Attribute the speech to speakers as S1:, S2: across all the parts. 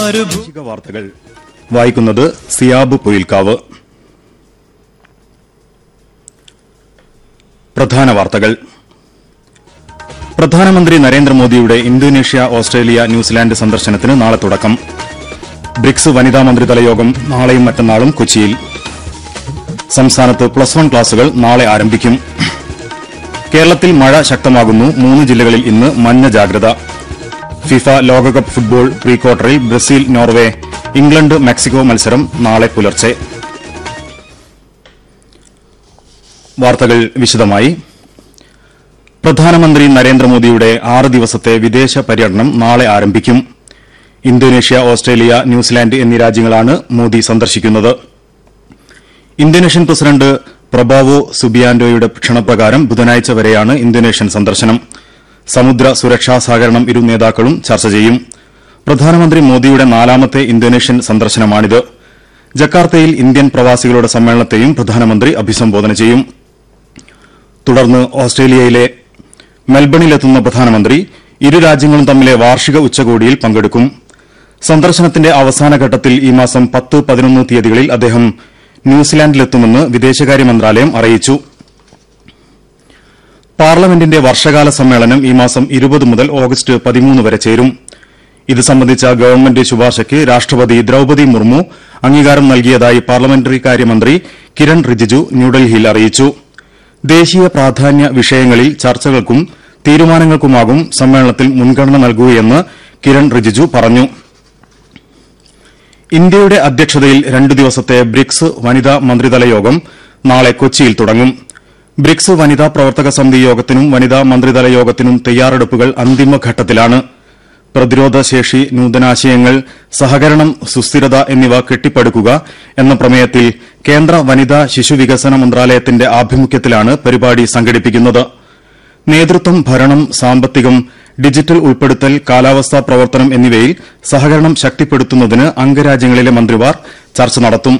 S1: മരുഭൂ
S2: പ്രാദേശിക വാർത്തകൾ വായിക്കുന്നത് സിയാബ് പൊയിൽക്കാവ് പ്രധാന വാർത്തകൾ പ്രധാനമന്ത്രി നരേന്ദ്രമോദിയുടെ ഇന്തോനേഷ്യ ഓസ്ട്രേലിയ ന്യൂസിലാൻഡ് സന്ദർശനത്തിന് നാളെ തുടക്കം ബ്രിക്സ് വനിതാ മന്ത്രിതല യോഗം നാളെയും മറ്റന്നാളും കൊച്ചിയിൽ സംസ്ഥാനത്ത് പ്ലസ് വൺ ക്ലാസുകൾ നാളെ ആരംഭിക്കും കേരളത്തിൽ മഴ ശക്തമാകുന്നു മൂന്ന് ജില്ലകളിൽ ഇന്ന് മഞ്ഞ ജാഗ്രത ഫിഫ ലോകകപ്പ് ഫുട്ബോൾ പ്രീ ക്വാർട്ടറിൽ ബ്രസീൽ നോർവേ ഇംഗ്ലണ്ട് മെക്സിക്കോ മത്സരം നാളെ പുലർച്ചെ വാർത്തകൾ വിശദമായി പ്രധാനമന്ത്രി നരേന്ദ്രമോദിയുടെ ആറ് ദിവസത്തെ വിദേശ പര്യടനം നാളെ ആരംഭിക്കും ഇന്തോനേഷ്യ ഓസ്ട്രേലിയ ന്യൂസിലാൻഡ് എന്നീ രാജ്യങ്ങളാണ് മോദി സന്ദർശിക്കുന്നത് ഇന്തോനേഷ്യൻ പ്രസിഡന്റ് പ്രബാവോ സുബിയാന്റോയുടെ ക്ഷണപ്രകാരം ബുധനാഴ്ച വരെയാണ് ഇന്തോനേഷ്യൻ സന്ദർശനം സമുദ്ര സുരക്ഷാ സഹകരണം ഇരു നേതാക്കളും ചർച്ച ചെയ്യും പ്രധാനമന്ത്രി മോദിയുടെ നാലാമത്തെ ഇന്തോനേഷ്യൻ സന്ദർശനമാണിത് ജക്കാർത്തയിൽ ഇന്ത്യൻ പ്രവാസികളുടെ സമ്മേളനത്തെയും പ്രധാനമന്ത്രി അഭിസംബോധന ചെയ്യും തുടർന്ന് ഓസ്ട്രേലിയയിലെ മെൽബണിലെത്തുന്ന പ്രധാനമന്ത്രി ഇരു രാജ്യങ്ങളും തമ്മിലെ വാർഷിക ഉച്ചകോടിയിൽ പങ്കെടുക്കും സന്ദർശനത്തിന്റെ അവസാന ഘട്ടത്തിൽ ഈ മാസം പത്ത് പതിനൊന്ന് തീയതികളിൽ അദ്ദേഹം ന്യൂസിലാൻഡിലെത്തുമെന്ന് വിദേശകാര്യ മന്ത്രാലയം അറിയിച്ചു പാർലമെന്റിന്റെ വർഷകാല സമ്മേളനം ഈ മാസം ഇരുപത് മുതൽ ഓഗസ്റ്റ് പതിമൂന്ന് വരെ ചേരും ഇത് സംബന്ധിച്ച ഗവൺമെന്റ് ശുപാർശയ്ക്ക് രാഷ്ട്രപതി ദ്രൌപതി മുർമു അംഗീകാരം നൽകിയതായി പാർലമെന്ററി കാര്യമന്ത്രി കിരൺ റിജിജു ന്യൂഡൽഹിയിൽ അറിയിച്ചു ദേശീയ പ്രാധാന്യ വിഷയങ്ങളിൽ ചർച്ചകൾക്കും തീരുമാനങ്ങൾക്കുമാകും സമ്മേളനത്തിൽ മുൻഗണന നൽകുകയെന്ന് കിരൺ റിജിജു പറഞ്ഞു ഇന്ത്യയുടെ അധ്യക്ഷതയിൽ രണ്ടു ദിവസത്തെ ബ്രിക്സ് വനിതാ മന്ത്രിതല യോഗം നാളെ കൊച്ചിയിൽ തുടങ്ങും ബ്രിക്സ് വനിതാ പ്രവർത്തക സമിതി യോഗത്തിനും വനിതാ മന്ത്രിതല യോഗത്തിനും തയ്യാറെടുപ്പുകൾ അന്തിമഘട്ടത്തിലാണ് പ്രതിരോധശേഷി നൂതനാശയങ്ങൾ സഹകരണം സുസ്ഥിരത എന്നിവ കെട്ടിപ്പടുക്കുക എന്ന പ്രമേയത്തിൽ കേന്ദ്ര വനിതാ ശിശുവികസന മന്ത്രാലയത്തിന്റെ ആഭിമുഖ്യത്തിലാണ് പരിപാടി സംഘടിപ്പിക്കുന്നത് നേതൃത്വം ഭരണം സാമ്പത്തികം ഡിജിറ്റൽ ഉൾപ്പെടുത്തൽ കാലാവസ്ഥാ പ്രവർത്തനം എന്നിവയിൽ സഹകരണം ശക്തിപ്പെടുത്തുന്നതിന് അംഗരാജ്യങ്ങളിലെ മന്ത്രിമാർ ചർച്ച നടത്തും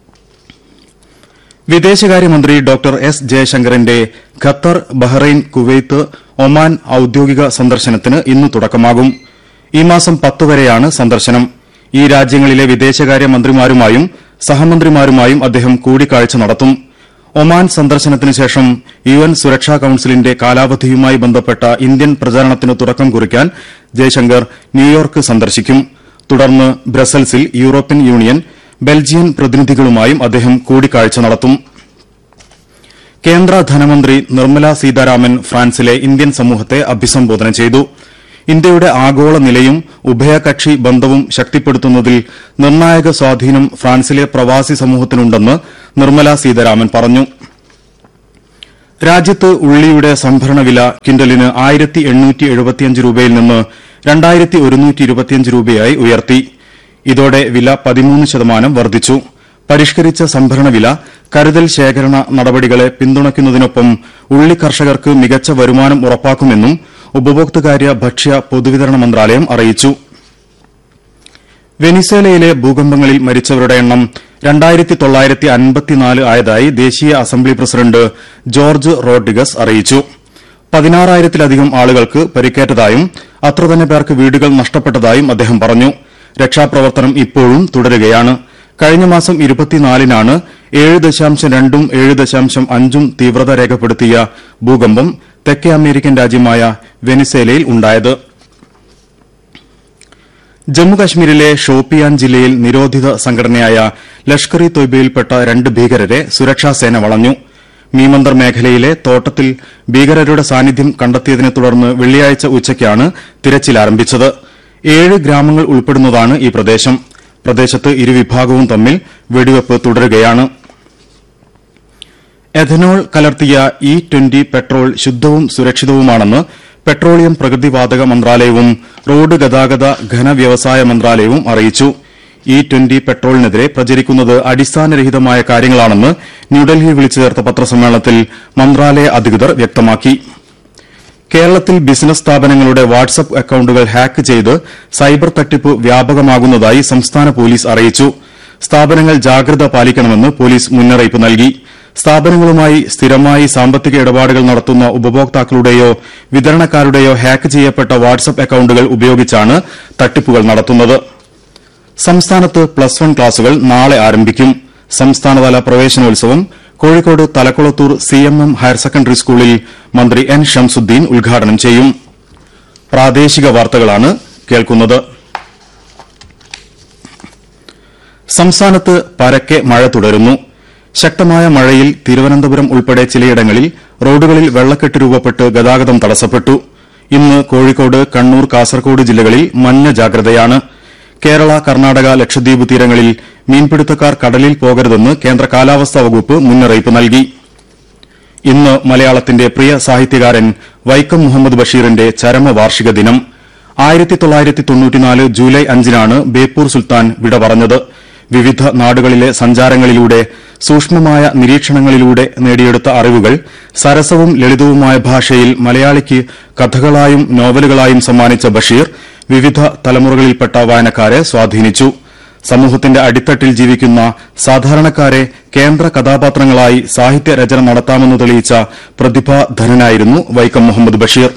S2: വിദേശകാര്യമന്ത്രി ഡോക്ടർ എസ് ജയശങ്കറിന്റെ ഖത്തർ ബഹ്റൈൻ കുവൈത്ത് ഒമാൻ ഔദ്യോഗിക സന്ദർശനത്തിന് ഇന്ന് തുടക്കമാകും ഈ മാസം പത്ത് വരെയാണ് സന്ദർശനം ഈ രാജ്യങ്ങളിലെ വിദേശകാര്യ മന്ത്രിമാരുമായും സഹമന്ത്രിമാരുമായും അദ്ദേഹം കൂടിക്കാഴ്ച നടത്തും ഒമാൻ സന്ദർശനത്തിന് ശേഷം യു എൻ സുരക്ഷാ കൌൺസിലിന്റെ കാലാവധിയുമായി ബന്ധപ്പെട്ട ഇന്ത്യൻ പ്രചാരണത്തിന് തുടക്കം കുറിക്കാൻ ജയശങ്കർ ന്യൂയോർക്ക് സന്ദർശിക്കും തുടർന്ന് ബ്രസൽസിൽ യൂറോപ്യൻ യൂണിയൻ ബെൽജിയൻ പ്രതിനിധികളുമായും അദ്ദേഹം കൂടിക്കാഴ്ച നടത്തും കേന്ദ്ര ധനമന്ത്രി നിർമ്മല സീതാരാമൻ ഫ്രാൻസിലെ ഇന്ത്യൻ സമൂഹത്തെ അഭിസംബോധന ചെയ്തു ഇന്ത്യയുടെ ആഗോള നിലയും ഉഭയകക്ഷി ബന്ധവും ശക്തിപ്പെടുത്തുന്നതിൽ നിർണായക സ്വാധീനം ഫ്രാൻസിലെ പ്രവാസി സമൂഹത്തിനുണ്ടെന്ന് നിർമ്മല സീതാരാമൻ പറഞ്ഞു രാജ്യത്ത് ഉള്ളിയുടെ സംഭരണ വില ക്വിന്റലിന് ആയിരത്തി എണ്ണൂറ്റി എഴുപത്തിയഞ്ച് രൂപയിൽ നിന്ന് രണ്ടായിരത്തി ഒരുന്നൂറ്റി ഇരുപത്തിയഞ്ച് രൂപയായി ഉയർത്തി ഇതോടെ വില പതിമൂന്ന് ശതമാനം വർദ്ധിച്ചു പരിഷ്കരിച്ച സംഭരണ വില കരുതൽ ശേഖരണ നടപടികളെ പിന്തുണയ്ക്കുന്നതിനൊപ്പം ഉള്ളി കർഷകർക്ക് മികച്ച വരുമാനം ഉറപ്പാക്കുമെന്നും ഉപഭോക്തൃകാര്യ ഭക്ഷ്യ പൊതുവിതരണ മന്ത്രാലയം അറിയിച്ചു വെനിസേലയിലെ ഭൂകമ്പങ്ങളിൽ മരിച്ചവരുടെ എണ്ണം രണ്ടായിരത്തി തൊള്ളായിരത്തി അൻപത്തിനാല് ആയതായി ദേശീയ അസംബ്ലി പ്രസിഡന്റ് ജോർജ് റോഡ്രിഗസ് അറിയിച്ചു പതിനാറായിരത്തിലധികം ആളുകൾക്ക് പരിക്കേറ്റതായും അത്രതന്നെ പേർക്ക് വീടുകൾ നഷ്ടപ്പെട്ടതായും അദ്ദേഹം പറഞ്ഞു രക്ഷാപ്രവർത്തനം ഇപ്പോഴും തുടരുകയാണ് കഴിഞ്ഞ മാസം ഇരുപത്തിനാലിനാണ് ഏഴ് ദശാംശം രണ്ടും ഏഴ് ദശാംശം അഞ്ചും തീവ്രത രേഖപ്പെടുത്തിയ ഭൂകമ്പം തെക്കേ അമേരിക്കൻ രാജ്യമായ വെനിസേലയിൽ ഉണ്ടായത് ജമ്മുകശ്മീരിലെ ഷോപ്പിയാൻ ജില്ലയിൽ നിരോധിത സംഘടനയായ ലഷ്കർ ഇ തൊയ്ബയിൽപ്പെട്ട രണ്ട് ഭീകരരെ സുരക്ഷാസേന വളഞ്ഞു മീമന്ദർ മേഖലയിലെ തോട്ടത്തിൽ ഭീകരരുടെ സാന്നിധ്യം കണ്ടെത്തിയതിനെ തുടർന്ന് വെള്ളിയാഴ്ച ഉച്ചയ്ക്കാണ് തിരച്ചിൽ ആരംഭിച്ചത് ഏഴ് ഗ്രാമങ്ങൾ ഉൾപ്പെടുന്നതാണ് ഈ പ്രദേശം പ്രദേശത്ത് ഇരുവിഭാഗവും തമ്മിൽ വെടിവെപ്പ് തുടരുകയാണ് എഥനോൾ കലർത്തിയ ഇ ട്വന്റി പെട്രോൾ ശുദ്ധവും സുരക്ഷിതവുമാണെന്ന് പെട്രോളിയം പ്രകൃതിവാതക മന്ത്രാലയവും റോഡ് ഗതാഗത ഘനവ്യവസായ മന്ത്രാലയവും അറിയിച്ചു ഇ ട്വന്റി പെട്രോളിനെതിരെ പ്രചരിക്കുന്നത് അടിസ്ഥാനരഹിതമായ കാര്യങ്ങളാണെന്ന് ന്യൂഡൽഹിയിൽ വിളിച്ചു ചേർത്ത പത്രസമ്മേളനത്തിൽ മന്ത്രാലയ അധികൃതർ വ്യക്തമാക്കി കേരളത്തിൽ ബിസിനസ് സ്ഥാപനങ്ങളുടെ വാട്സ്ആപ്പ് അക്കൌണ്ടുകൾ ഹാക്ക് ചെയ്ത് സൈബർ തട്ടിപ്പ് വ്യാപകമാകുന്നതായി സംസ്ഥാന പോലീസ് അറിയിച്ചു സ്ഥാപനങ്ങൾ ജാഗ്രത പാലിക്കണമെന്ന് പോലീസ് മുന്നറിയിപ്പ് നൽകി സ്ഥാപനങ്ങളുമായി സ്ഥിരമായി സാമ്പത്തിക ഇടപാടുകൾ നടത്തുന്ന ഉപഭോക്താക്കളുടെയോ വിതരണക്കാരുടെയോ ഹാക്ക് ചെയ്യപ്പെട്ട വാട്സ്ആപ്പ് അക്കൌണ്ടുകൾ ഉപയോഗിച്ചാണ് തട്ടിപ്പുകൾ നടത്തുന്നത് സംസ്ഥാനത്ത് പ്ലസ് വൺ ക്ലാസുകൾ നാളെ ആരംഭിക്കും സംസ്ഥാനതല പ്രവേശനോത്സവം Kozhikode Thalakkulathur C M M higher secondary സ്കൂളിൽ മന്ത്രി എൻ ഷംസുദ്ദീൻ ഉദ്ഘാടനം ചെയ്യും പ്രാദേശിക വാർത്തകളാണ് കേൾക്കുന്നത് സംസ്ഥാനത്ത് പരക്കെ മഴ തുടരുന്നു ശക്തമായ മഴയിൽ തിരുവനന്തപുരം ഉൾപ്പെടെ ചിലയിടങ്ങളിൽ റോഡുകളിൽ വെള്ളക്കെട്ട് രൂപപ്പെട്ട് ഗതാഗതം തടസ്സപ്പെട്ടു ഇന്ന് കോഴിക്കോട് കണ്ണൂർ കാസർകോട് ജില്ലകളിൽ മഞ്ഞ ജാഗ്രതയാണ് കേരള കർണാടക ലക്ഷദ്വീപ് തീരങ്ങളിൽ മീൻപിടുത്തക്കാർ കടലിൽ പോകരുതെന്ന് കേന്ദ്ര കാലാവസ്ഥാ വകുപ്പ് മുന്നറിയിപ്പ് നൽകി ഇന്ന് മലയാളത്തിന്റെ പ്രിയ സാഹിത്യകാരൻ വൈക്കം മുഹമ്മദ് ബഷീറിന്റെ ചരമവാർഷിക ദിനം ആയിരത്തി തൊള്ളായിരത്തി തൊണ്ണൂറ്റിനാല് ജൂലൈ അഞ്ചിനാണ് ബേപ്പൂർ സുൽത്താൻ വിട പറഞ്ഞത് വിവിധ നാടുകളിലെ സഞ്ചാരങ്ങളിലൂടെ സൂക്ഷ്മമായ നിരീക്ഷണങ്ങളിലൂടെ നേടിയെടുത്ത അറിവുകൾ സരസവും ലളിതവുമായ ഭാഷയിൽ മലയാളിക്ക് കഥകളായും നോവലുകളായും സമ്മാനിച്ച ബഷീർ വിവിധ തലമുറകളിൽപ്പെട്ട വായനക്കാരെ സ്വാധീനിച്ചു സമൂഹത്തിന്റെ അടിത്തട്ടിൽ ജീവിക്കുന്ന സാധാരണക്കാരെ കേന്ദ്ര കഥാപാത്രങ്ങളായി സാഹിത്യ രചന നടത്താമെന്ന് തെളിയിച്ച പ്രതിഭാധനനായിരുന്നു വൈക്കം മുഹമ്മദ് ബഷീർ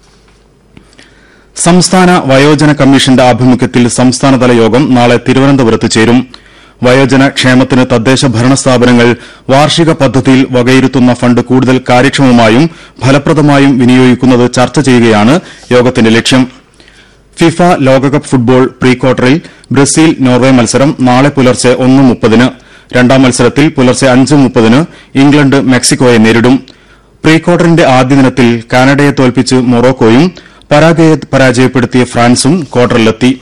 S2: സംസ്ഥാന വയോജന കമ്മീഷന്റെ ആഭിമുഖ്യത്തിൽ സംസ്ഥാനതല യോഗം നാളെ തിരുവനന്തപുരത്ത് ചേരും വയോജന ക്ഷേമത്തിന് തദ്ദേശ ഭരണ സ്ഥാപനങ്ങൾ വാർഷിക പദ്ധതിയിൽ വകയിരുത്തുന്ന ഫണ്ട് കൂടുതൽ കാര്യക്ഷമമായും ഫലപ്രദമായും വിനിയോഗിക്കുന്നത് ചർച്ച ചെയ്യുകയാണ് യോഗത്തിന്റെ ലക്ഷ്യം ഫിഫ ലോകകപ്പ് ഫുട്ബോൾ പ്രീ ക്വാർട്ടറിൽ ബ്രസീൽ നോർവെ മത്സരം നാളെ പുലർച്ചെ ഒന്ന് മുപ്പതിന് രണ്ടാം മത്സരത്തിൽ പുലർച്ചെ അഞ്ച് മുപ്പതിന് ഇംഗ്ലണ്ട് മെക്സിക്കോയെ നേരിടും പ്രീ ക്വാർട്ടറിന്റെ ആദ്യ ദിനത്തിൽ കാനഡയെ തോൽപ്പിച്ച് മൊറോക്കോയും പരാഗ്വയെ പരാജയപ്പെടുത്തിയ ഫ്രാൻസും ക്വാർട്ടറിലെത്തി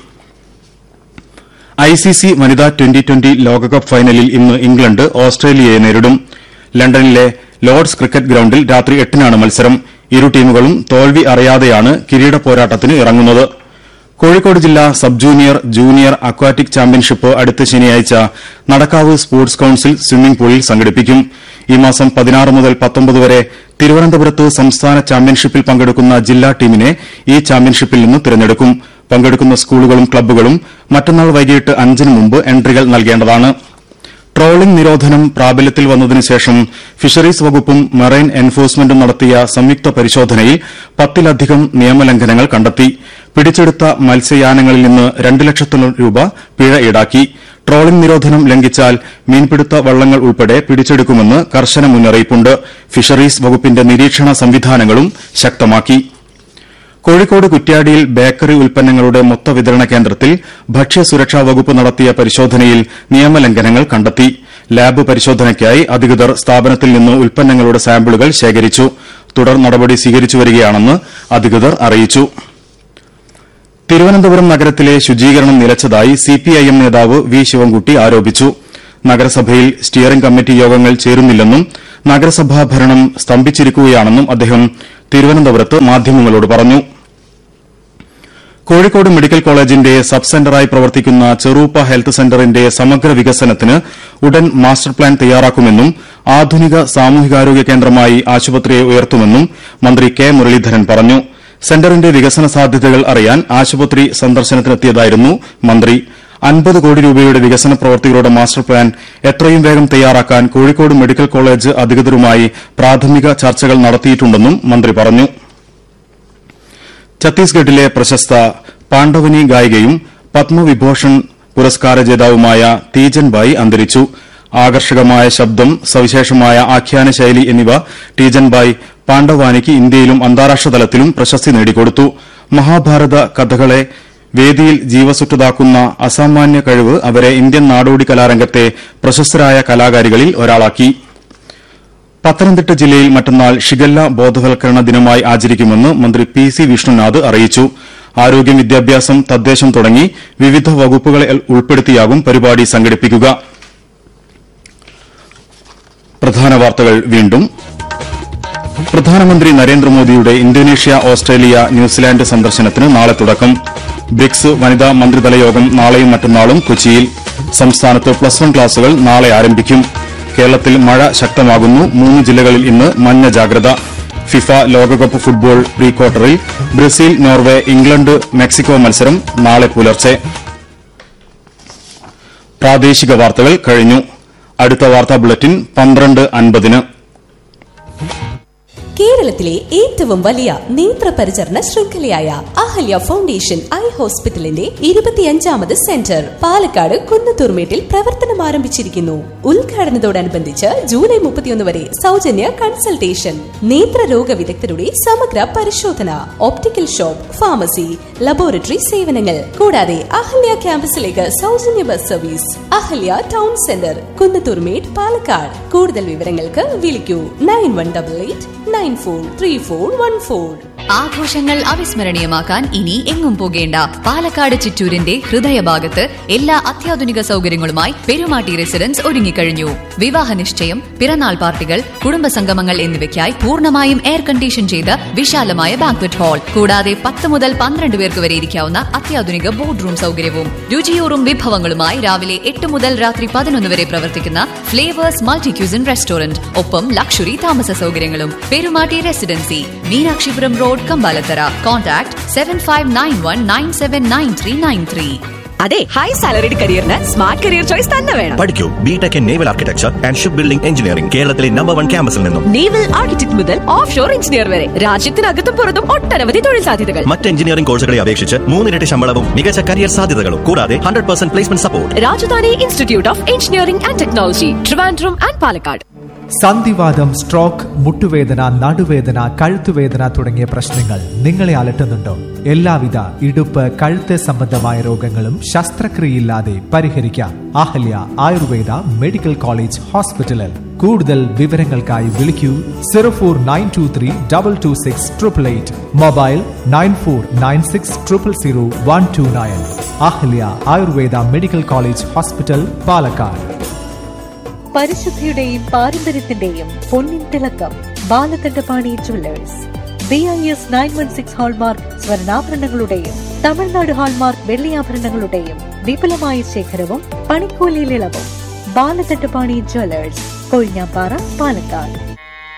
S2: ഐസിസി വനിതാ ട്വന്റി ട്വന്റി ലോകകപ്പ് ഫൈനലിൽ ഇന്ന് ഇംഗ്ലണ്ട് ഓസ്ട്രേലിയയെ നേരിടും ലണ്ടനിലെ ലോർഡ്സ് ക്രിക്കറ്റ് ഗ്രൌണ്ടിൽ രാത്രി എട്ടിനാണ് മത്സരം ഇരു ടീമുകളും തോൽവി അറിയാതെയാണ് കിരീട പോരാട്ടത്തിന് ഇറങ്ങുന്നത് കോഴിക്കോട് ജില്ലാ sub junior junior aquatic championship അടുത്ത ശനിയാഴ്ച നടക്കാവ് സ്പോർട്സ് കൌൺസിൽ സ്വിമ്മിംഗ് പൂളിൽ സംഘടിപ്പിക്കും ഈ മാസം പതിനാറ് മുതൽ പത്തൊമ്പത് വരെ തിരുവനന്തപുരത്ത് സംസ്ഥാന ചാമ്പ്യൻഷിപ്പിൽ പങ്കെടുക്കുന്ന ജില്ലാ ടീമിനെ ഈ ചാമ്പ്യൻഷിപ്പിൽ നിന്ന് തിരഞ്ഞെടുക്കും പങ്കെടുക്കുന്ന സ്കൂളുകളും ക്ലബ്ബുകളും മറ്റന്നാൾ വൈകിട്ട് അഞ്ചിന് മുമ്പ് എൻട്രികൾ നൽകേണ്ടതാണ് ട്രോളിംഗ് നിരോധനം പ്രാബല്യത്തിൽ വന്നതിനു ശേഷം ഫിഷറീസ് വകുപ്പും മെറൈൻ എൻഫോഴ്സ്മെന്റും നടത്തിയ സംയുക്ത പരിശോധനയിൽ പത്തിലധികം നിയമലംഘനങ്ങൾ കണ്ടെത്തി പിടിച്ചെടുത്ത മത്സ്യയാനങ്ങളിൽ നിന്ന് രണ്ട് ലക്ഷത്തോളം രൂപ പിഴ ഈടാക്കി ട്രോളിംഗ് നിരോധനം ലംഘിച്ചാൽ മീൻപിടുത്ത വള്ളങ്ങൾ ഉൾപ്പെടെ പിടിച്ചെടുക്കുമെന്ന് കർശന മുന്നറിയിപ്പുണ്ട് ഫിഷറീസ് വകുപ്പിന്റെ നിരീക്ഷണ സംവിധാനങ്ങളും ശക്തമാക്കി കോഴിക്കോട് കുറ്റ്യാടിയിൽ ബേക്കറി ഉൽപ്പന്നങ്ങളുടെ മൊത്ത വിതരണ കേന്ദ്രത്തിൽ ഭക്ഷ്യസുരക്ഷാ വകുപ്പ് നടത്തിയ പരിശോധനയിൽ നിയമലംഘനങ്ങൾ കണ്ടെത്തി ലാബ് പരിശോധനയ്ക്കായി അധികൃതർ സ്ഥാപനത്തിൽ നിന്ന് ഉൽപ്പന്നങ്ങളുടെ സാമ്പിളുകൾ ശേഖരിച്ചു തുടർ നടപടി സ്വീകരിച്ചുവരികയാണെന്ന് അധികൃതർ അറിയിച്ചു തിരുവനന്തപുരം നഗരത്തിലെ ശുചീകരണം നിലച്ചതായി സിപിഐഎം നേതാവ് വി ശിവൻകുട്ടി ആരോപിച്ചു നഗരസഭയിൽ സ്റ്റിയറിംഗ് കമ്മിറ്റി യോഗങ്ങൾ ചേരുന്നില്ലെന്നും നഗരസഭാ ഭരണം സ്തംഭിച്ചിരിക്കുകയാണെന്നും അദ്ദേഹം തിരുവനന്തപുരത്ത് മാധ്യമങ്ങളോട് പറഞ്ഞു കോഴിക്കോട് മെഡിക്കൽ കോളേജിന്റെ സബ് സെന്ററായി പ്രവർത്തിക്കുന്ന ചെറൂപ്പ ഹെൽത്ത് സെന്ററിന്റെ സമഗ്ര വികസനത്തിന് ഉടൻ മാസ്റ്റർ പ്ലാൻ തയ്യാറാക്കുമെന്നും ആധുനിക സാമൂഹികാരോഗ്യ കേന്ദ്രമായി ആശുപത്രിയെ ഉയർത്തുമെന്നും മന്ത്രി കെ മുരളീധരൻ പറഞ്ഞു സെന്ററിന്റെ വികസന സാധ്യതകൾ അറിയാൻ ആശുപത്രി സന്ദർശനത്തിനെത്തിയതായിരുന്നു മന്ത്രി അൻപത് കോടി രൂപയുടെ വികസന പ്രവൃത്തികളുടെ മാസ്റ്റർ പ്ലാൻ എത്രയും വേഗം തയ്യാറാക്കാൻ കോഴിക്കോട് മെഡിക്കൽ കോളേജ് അധികൃതരുമായി പ്രാഥമിക ചർച്ചകൾ നടത്തിയിട്ടുണ്ടെന്നും മന്ത്രി പറഞ്ഞു ഛത്തീസ്ഗഡിലെ പ്രശസ്ത പാണ്ഡവനി ഗായികയും പത്മവിഭൂഷൺ പുരസ്കാര ജേതാവുമായ തീജൻ ബായി അന്തരിച്ചു ആകർഷകമായ ശബ്ദം സവിശേഷമായ ആഖ്യാന ശൈലി എന്നിവ ടീജൻ ബായ് പാണ്ഡവാനിക്ക് ഇന്ത്യയിലും അന്താരാഷ്ട്ര തലത്തിലും പ്രശസ്തി നേടിക്കൊടുത്തു മഹാഭാരത കഥകളെ വേദിയിൽ ജീവസുറ്റതാക്കുന്ന അസാമാന്യ കഴിവ് അവരെ ഇന്ത്യൻ നാടോടി കലാരംഗത്തെ പ്രശസ്തരായ കലാകാരികളിൽ ഒരാളാക്കി പത്തനംതിട്ട ജില്ലയിൽ മറ്റന്നാൾ ഷിഗല്ല ബോധവൽക്കരണ ദിനമായി ആചരിക്കുമെന്ന് മന്ത്രി പി സി വിഷ്ണുനാഥ് അറിയിച്ചു ആരോഗ്യം വിദ്യാഭ്യാസം തദ്ദേശം തുടങ്ങി വിവിധ വകുപ്പുകളെ ഉൾപ്പെടുത്തിയാകും പരിപാടി സംഘടിപ്പിക്കുക പ്രധാന വാർത്തകൾ വീണ്ടും പ്രധാനമന്ത്രി നരേന്ദ്രമോദിയുടെ ഇന്തോനേഷ്യ ഓസ്ട്രേലിയ ന്യൂസിലാൻഡ് സന്ദർശനത്തിന് നാളെ തുടക്കം ബ്രിക്സ് വനിതാ മന്ത്രിതല യോഗം നാളെയും മറ്റന്നാളും കൊച്ചിയിൽ സംസ്ഥാനത്ത് പ്ലസ് വൺ ക്ലാസുകൾ നാളെ ആരംഭിക്കും കേരളത്തിൽ മഴ ശക്തമാകുന്നു മൂന്ന് ജില്ലകളിൽ ഇന്ന് മഞ്ഞ ജാഗ്രത ഫിഫ ലോകകപ്പ് ഫുട്ബോൾ പ്രീ ക്വാർട്ടറിൽ ബ്രസീൽ നോർവെ ഇംഗ്ലണ്ട് മെക്സിക്കോ മത്സരം നാളെ പുലർച്ചെ പ്രാദേശിക വാർത്തകൾ കഴിഞ്ഞു അടുത്ത വാർത്താ ബുള്ളറ്റിൻ പന്ത്രണ്ട് അൻപതിന്
S1: കേരളത്തിലെ ഏറ്റവും വലിയ നേത്രപരിചരണ ശൃംഖലയായ അഹല്യ ഫൗണ്ടേഷൻ ഐ ഹോസ്പിറ്റലിന്റെ ഇരുപത്തിയഞ്ചാമത് സെന്റർ പാലക്കാട് കുന്നത്തൂർമേട്ടിൽ പ്രവർത്തനം ആരംഭിച്ചിരിക്കുന്നു ഉദ്ഘാടനത്തോടനുബന്ധിച്ച് ജൂലൈ മുപ്പത്തിയൊന്ന് വരെ സൗജന്യ കൺസൾട്ടേഷൻ നേത്രരോഗ വിദഗ്ധരുടെ സമഗ്ര പരിശോധന ഓപ്റ്റിക്കൽ ഷോപ്പ് ഫാർമസി ലബോറട്ടറി സേവനങ്ങൾ കൂടാതെ അഹല്യ ക്യാമ്പസിലേക്ക് സൗജന്യ bus service Ahalya town centre Kunnathurmedu Palakkad കൂടുതൽ വിവരങ്ങൾക്ക് വിളിക്കൂ nine one double eight nine four three four one four
S3: ആഘോഷങ്ങൾ അവിസ്മരണീയമാക്കാൻ ഇനി എങ്ങും പോകേണ്ട പാലക്കാട് ചിറ്റൂരിന്റെ ഹൃദയഭാഗത്ത് എല്ലാ അത്യാധുനിക സൗകര്യങ്ങളുമായി പെരുമാട്ടി റെസിഡൻസ് ഒരുങ്ങിക്കഴിഞ്ഞു വിവാഹ നിശ്ചയം പിറന്നാൾ പാർട്ടികൾ കുടുംബസംഗമങ്ങൾ എന്നിവയ്ക്കായി പൂർണ്ണമായും എയർ കണ്ടീഷൻ ചെയ്ത വിശാലമായ ബാങ്ക്വറ്റ് ഹാൾ കൂടാതെ പത്ത് മുതൽ പന്ത്രണ്ട് പേർക്ക് വരെ ഇരിക്കാവുന്ന അത്യാധുനിക ബോർഡ് റൂം സൗകര്യവും രുചിയൂറും വിഭവങ്ങളുമായി രാവിലെ എട്ട് മുതൽ രാത്രി പതിനൊന്ന് വരെ പ്രവർത്തിക്കുന്ന ഫ്ലേവേഴ്സ് മൾട്ടി ക്യൂസിൻ റെസ്റ്റോറന്റ് ഒപ്പം ലക്ഷറി താമസ സൗകര്യങ്ങളും Perumatti residency Meenakshipuram road Kambalathara contact seven five nine one nine seven nine three nine three
S4: അതെ ഹൈ സാലറിഡ് കരിയറിന് സ്മാർട്ട് കരിയർ ചോയ്സ് തന്നെ വേണം
S5: പഠിക്കൂ BTech in naval architecture and ship building engineering കേരളത്തിലെ number one ക്യാമ്പസിൽ നിന്നും
S4: നേവൽ ആർക്കിടെക്ട് മുതൽ ഓഫ് ഷോർ എഞ്ചിനീയർ വരെ രാജ്യത്തിനകത്തും പുറത്തും ഒട്ടനവധി തൊഴിൽ സാധ്യതകൾ
S5: മറ്റ് എഞ്ചിനീയറിംഗ് കോഴ്സുകളെ അപേക്ഷിച്ച് മൂന്നിരട്ടി ശമ്പളവും മികച്ച കരിയർ സാധ്യതകളും കൂടാതെ hundred percent placement support
S4: Rajadhani institute of engineering and technology Trivandrum and Palakkad
S6: സന്ധിവാദം സ്ട്രോക്ക് മുട്ടുവേദന നടുവേദന കഴുത്തുവേദന തുടങ്ങിയ പ്രശ്നങ്ങൾ നിങ്ങളെ അലട്ടുന്നുണ്ടോ എല്ലാവിധ ഇടുപ്പ് കഴുത്ത് സംബന്ധമായ രോഗങ്ങളും ശസ്ത്രക്രിയയില്ലാതെ പരിഹരിക്കാം അഹല്യ ആയുർവേദ മെഡിക്കൽ കോളേജ് ഹോസ്പിറ്റലിൽ കൂടുതൽ വിവരങ്ങൾക്കായി വിളിക്കൂ zero four nine two three double two six triple eight mobile nine four nine six triple zero one two nine Ahalya Ayurveda medical college hospital Palakkad
S7: പരിശുദ്ധിയുടെയും പാരമ്പര്യത്തിന്റെയും പൊന്നിൻ തിളക്കം Balakandapani jewellers B I S nine one six hallmark സ്വർണ്ണാഭരണങ്ങളുടെയും Tamil Nadu hallmark വെള്ളിയാഭരണങ്ങളുടെയും വിപുലമായ ശേഖരവും പണിക്കൂലിയിൽ ഇളവും ബാലകണ്ഠപാണി ജ്വല്ലേഴ്സ് കൊഴിഞ്ഞാപ്പാറ പാലക്കാട്